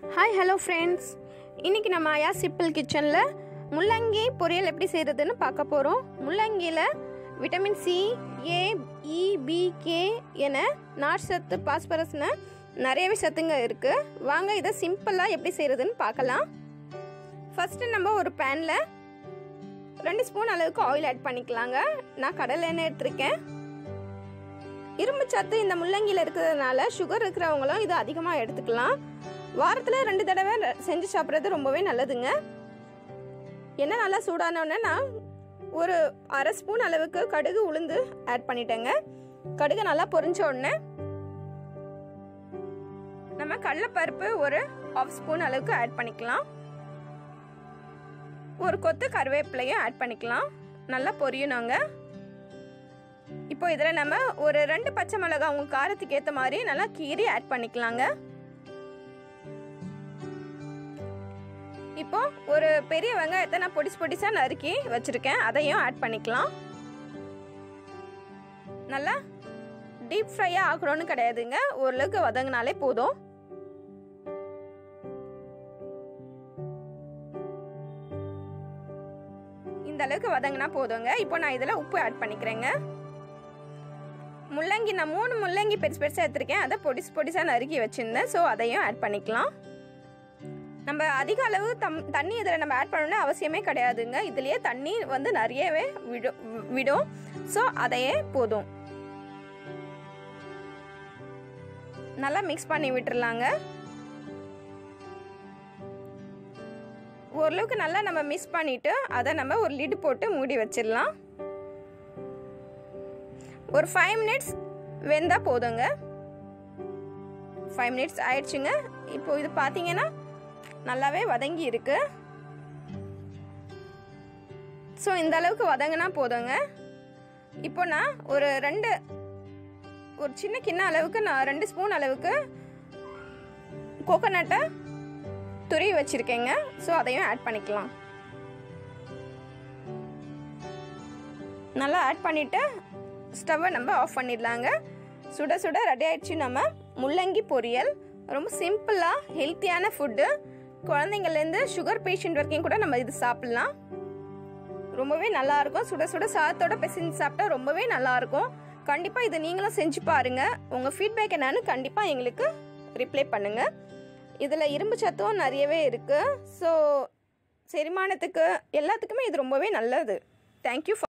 hi hello friends இன்றைக்கி நம்ம ஆயா சிம்பிள் கிச்சனில் முள்ளங்கி பொரியல் எப்படி செய்கிறதுன்னு பார்க்க போகிறோம் முள்ளங்கியில் vitamin C A E B K என நார் சத்து பாஸ்பரஸ்னு நிறையவே சத்துங்க இருக்குது வாங்க இதை சிம்பிளாக எப்படி செய்கிறதுன்னு பார்க்கலாம் ஃபஸ்ட்டு நம்ம ஒரு பேனில் ரெண்டு ஸ்பூன் அளவுக்கு ஆயில் ஆட் பண்ணிக்கலாங்க நான் கடலை எண்ணெய் எடுத்திருக்கேன் இரும்பு சத்து இந்த முள்ளங்கியில் இருக்கிறதுனால சுகர் இருக்கிறவங்களும் இது அதிகமாக எடுத்துக்கலாம் வாரத்தில் ரெண்டு தடவை செஞ்சு சாப்பிட்றது ரொம்பவே நல்லதுங்க எண்ணெய் நல்லா சூடானோடனே நான் ஒரு அரை ஸ்பூன் அளவுக்கு கடுகு உளுந்து ஆட் பண்ணிட்டேங்க கடுகு நல்லா பொரிஞ்ச உடனே நம்ம கடலைப்பருப்பு ஒரு ஆஃப் ஸ்பூன் அளவுக்கு ஆட் பண்ணிக்கலாம் ஒரு கொத்து கருவேப்பிலையும் ஆட் பண்ணிக்கலாம் நல்லா பொரியணுங்க இப்போ இதில் நம்ம ஒரு ரெண்டு பச்சை மிளகாய் உங்கள் காரத்துக்கு ஏற்ற மாதிரி நல்லா கீரி ஆட் பண்ணிக்கலாங்க இப்போ ஒரு பெரிய வெங்காயத்தை நான் பொடிசு பொடிசாக நறுக்கி வச்சுருக்கேன் அதையும் ஆட் பண்ணிக்கலாம் நல்லா டீப் ஃப்ரையாக ஆகணும்னு கிடையாதுங்க ஓரளவுக்கு வதங்கினாலே போதும் இந்த அளவுக்கு வதங்கினா போதுங்க இப்போ நான் இதில் உப்பு ஆட் பண்ணிக்கிறேங்க முள்ளங்கி நான் மூணு முள்ளங்கி பெருசு பெருசாக எடுத்திருக்கேன் அதை பொடிசு பொடிசாக நறுக்கி வச்சுருந்தேன் ஸோ அதையும் ஆட் பண்ணிக்கலாம் நம்ம அதிக அளவு தம் தண்ணி இதில் நம்ம ஆட் பண்ணணும்னு அவசியமே கிடையாதுங்க இதுலேயே தண்ணி வந்து நிறையவே விடும் விடும் ஸோ அதையே போதும் நல்லா மிக்ஸ் பண்ணி விட்டுறலாங்க ஓரளவுக்கு நல்லா நம்ம மிக்ஸ் பண்ணிவிட்டு அதை நம்ம ஒரு லிடு போட்டு மூடி வச்சிடலாம் ஒரு ஃபைவ் மினிட்ஸ் வெந்தால் போதுங்க ஃபைவ் மினிட்ஸ் ஆயிடுச்சுங்க இப்போ இது பார்த்தீங்கன்னா நல்லாவே வதங்கி இருக்கு ஸோ இந்த அளவுக்கு வதங்கினா போதுங்க இப்போ நான் ஒரு ரெண்டு ஒரு சின்ன கிண்ண அளவுக்கு நான் ரெண்டு ஸ்பூன் அளவுக்கு கோகோனட்டை துருவி வச்சுருக்கேங்க ஸோ அதையும் ஆட் பண்ணிக்கலாம் நல்லா ஆட் பண்ணிவிட்டு ஸ்டவ்வை நம்ம ஆஃப் பண்ணிடலாங்க சுட சுட ரெடி ஆயிடுச்சு நம்ம முள்ளங்கி பொரியல் ரொம்ப சிம்பிளாக ஹெல்த்தியான ஃபுட்டு குழந்தைங்கள்லேருந்து சுகர் பேஷண்ட் வரைக்கும் கூட நம்ம இது சாப்பிட்லாம் ரொம்பவே நல்லாயிருக்கும் சுட சுட சாதத்தோட பிசைஞ்சு சாப்பிட்டா ரொம்பவே நல்லாயிருக்கும் கண்டிப்பாக இது நீங்களும் செஞ்சு பாருங்கள் உங்கள் ஃபீட்பேக் என்னன்னு கண்டிப்பாக எங்களுக்கு ரிப்ளை பண்ணுங்கள் இதில் இரும்பு சத்தும் நிறையவே இருக்குது ஸோ செரிமானத்துக்கு எல்லாத்துக்குமே இது ரொம்பவே நல்லது தேங்க்யூ